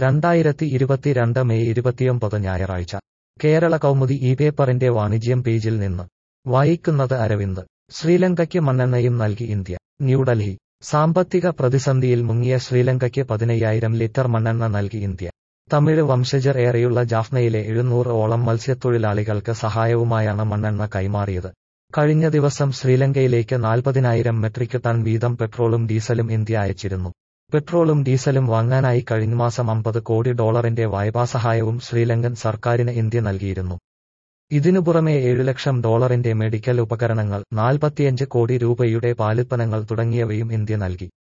രണ്ടായിരത്തി ഇരുപത്തിരണ്ട് മെയ് ഇരുപത്തിയൊമ്പത് ഞായറാഴ്ച കേരള കൗമുദി ഈ പേപ്പറിന്റെ വാണിജ്യം പേജിൽ നിന്ന് വായിക്കുന്നത് അരവിന്ദ് ശ്രീലങ്കയ്ക്ക് മണ്ണെണ്ണയും നൽകി ഇന്ത്യ ന്യൂഡൽഹി സാമ്പത്തിക പ്രതിസന്ധിയിൽ മുങ്ങിയ ശ്രീലങ്കയ്ക്ക് പതിനയ്യായിരം ലിറ്റർ മണ്ണെണ്ണ നൽകി ഇന്ത്യ തമിഴ് വംശജർ ഏറെയുള്ള ജാഫ്നയിലെ എഴുന്നൂറ് ഓളം മത്സ്യത്തൊഴിലാളികൾക്ക് സഹായവുമായാണ് മണ്ണെണ്ണ കൈമാറിയത് കഴിഞ്ഞ ദിവസം ശ്രീലങ്കയിലേക്ക് നാൽപ്പതിനായിരം മെട്രിക് ടൺ വീതം പെട്രോളും ഡീസലും ഇന്ത്യ അയച്ചിരുന്നു പെട്രോളും ഡീസലും വാങ്ങാനായി കഴിഞ്ഞ മാസം അമ്പത് കോടി ഡോളറിന്റെ വായ്പാസഹായവും ശ്രീലങ്കൻ സർക്കാരിന് ഇന്ത്യ നൽകിയിരുന്നു ഇതിനു പുറമെ ഏഴു ലക്ഷം ഡോളറിന്റെ മെഡിക്കൽ ഉപകരണങ്ങൾ നാൽപ്പത്തിയഞ്ച് കോടി രൂപയുടെ പാലുൽപ്പന്നങ്ങൾ തുടങ്ങിയവയും ഇന്ത്യ നൽകി